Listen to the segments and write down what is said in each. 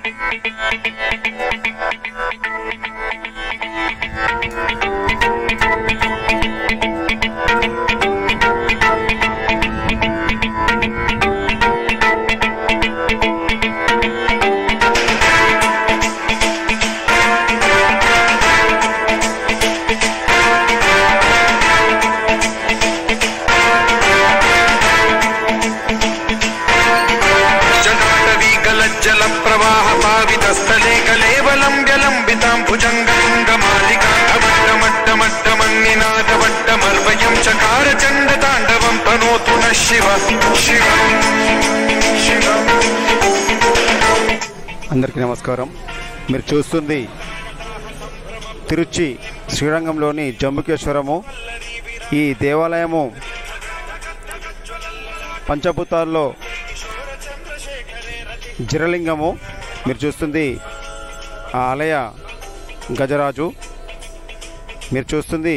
జలాటవీకలజ్జల ప్రవాహ పావితస్థలే కలేవలం వ్యలంబితాం భుజంగలింగమాలికాండమడ్డమడ్డమడ్డమన్నినాదవడ్డమర్వయం చకార చండ తాండవం తనోతు న శివ శివ శివ అందరికీ నమస్కారం మీరు చూస్తుంది తిరుచి శ్రీరంగంలోని జంబుకేశ్వరము ఈ దేవాలయము పంచభూతాల్లో జిరలింగము మీరు చూస్తుంది ఆ ఆలయ గజరాజు మీరు చూస్తుంది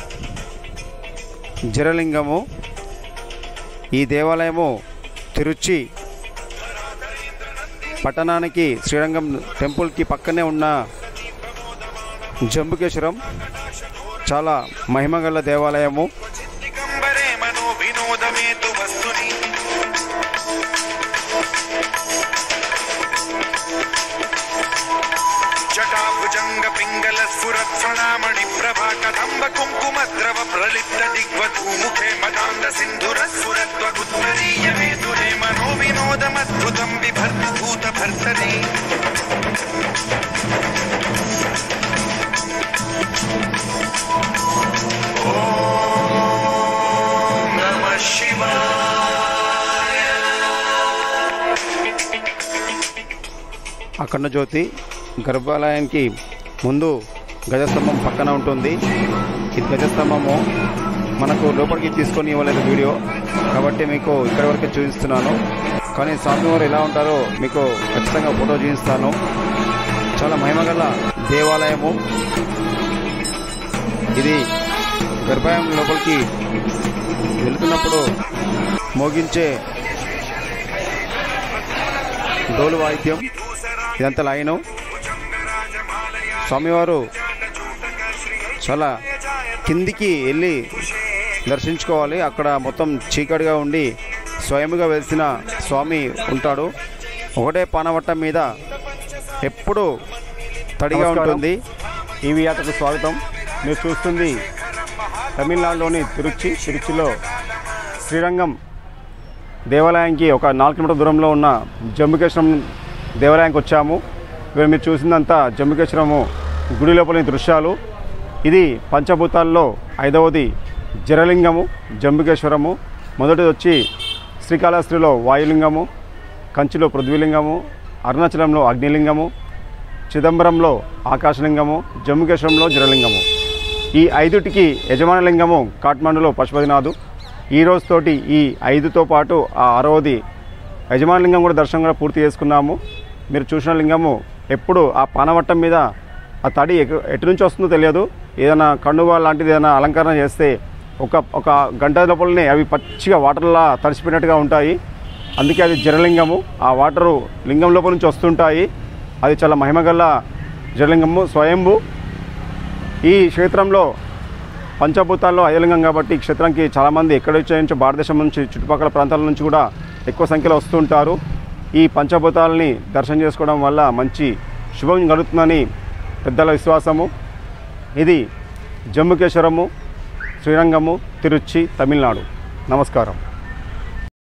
జిరలింగము ఈ దేవాలయము తిరుచి పట్టణానికి శ్రీరంగం టెంపుల్కి పక్కనే ఉన్న జంబుకేశ్వరం చాలా మహిమగల దేవాలయము దిగంబరే మనో వినోదమేతు వస్తుని జటాభుజంగ పింగళ స్ఫురత్సణామణి ప్రభా కదంబ కుంకుమ ద్రవ ప్రలిప్త దిగ్వధూముఖే మదాంద సింధుర స్ఫురత్వగుత్తరీయ వేదురే మనో వినోదమద్భుతం బిభర్తు భూత భర్తరి ఓం నమః శివాయ అఖండ జ్యోతి గర్భాలయానికి ముందు గజస్తంభం పక్కన ఉంటుంది ఇది గజస్తంభము మనకు లోపలికి తీసుకొని ఇవ్వలేదు వీడియో కాబట్టి మీకు ఇక్కడి వరకే చూపిస్తున్నాను కానీ స్వామివారు ఎలా ఉంటారో మీకు ఖచ్చితంగా ఫోటో చూపిస్తాను చాలా మహిమగల దేవాలయము ఇది గర్భాలయం లోపలికి వెళుతున్నప్పుడు మోగించే డోలు వాయిద్యం ఇదంతా లైను స్వామివారు చాలా కిందికి వెళ్ళి దర్శించుకోవాలి అక్కడ మొత్తం చీకటిగా ఉండి స్వయముగా వెలిసిన స్వామి ఉంటాడు ఒకటే పానవట్టం మీద ఎప్పుడు తడిగా నమస్కారం. ఉంటుంది ఈవీ యాత్రకు స్వాగతం మీరు చూస్తుంది తమిళనాడులోని తిరుచి తిరుచిలో శ్రీరంగం దేవాలయానికి ఒక నాలుగు కిలోమీటర్ దూరంలో ఉన్న జంబుకేశ్వరం దేవాలయానికి వచ్చాము ఇక్కడ మీరు చూసిందంతా జంబుకేశ్వరము గుడి లోపలి దృశ్యాలు ఇది పంచభూతాల్లో ఐదవది జరలింగము జంబుకేశ్వరము మొదటిది వచ్చి శ్రీకాళహస్తిలో వాయులింగము కంచిలో పృథ్వీలింగము అరుణాచలంలో అగ్నిలింగము చిదంబరంలో ఆకాశలింగము జమ్ముకేశ్వరంలో జలలింగము ఈ ఐదుటికి యజమాన లింగము కాఠ్మండులో పశుపతినాథు ఈ రోజుతోటి ఈ ఐదుతో పాటు ఆ ఆరవది యజమాన లింగం కూడా దర్శనం కూడా పూర్తి చేసుకున్నాము మీరు చూసిన లింగము ఎప్పుడు ఆ పానవట్టం మీద ఆ తడి ఎటు ఎటు నుంచి వస్తుందో తెలియదు ఏదైనా కండువా లాంటిది ఏదైనా అలంకరణ చేస్తే ఒక ఒక గంట లోపలనే అవి పచ్చిగా వాటర్లా తడిసిపోయినట్టుగా ఉంటాయి అందుకే అది జలలింగము ఆ వాటరు లింగం లోపల నుంచి వస్తుంటాయి అది చాలా మహిమగల జలలింగము స్వయంభు ఈ క్షేత్రంలో పంచభూతాల్లో అయలింగం కాబట్టి ఈ క్షేత్రానికి చాలామంది ఎక్కడి నుంచో భారతదేశం నుంచి చుట్టుపక్కల ప్రాంతాల నుంచి కూడా ఎక్కువ సంఖ్యలో వస్తుంటారు ఈ పంచభూతాలని దర్శనం చేసుకోవడం వల్ల మంచి శుభం కలుగుతుందని పెద్దల విశ్వాసము ఇది జమ్ముకేశ్వరము శ్రీరంగము తిరుచి తమిళనాడు నమస్కారం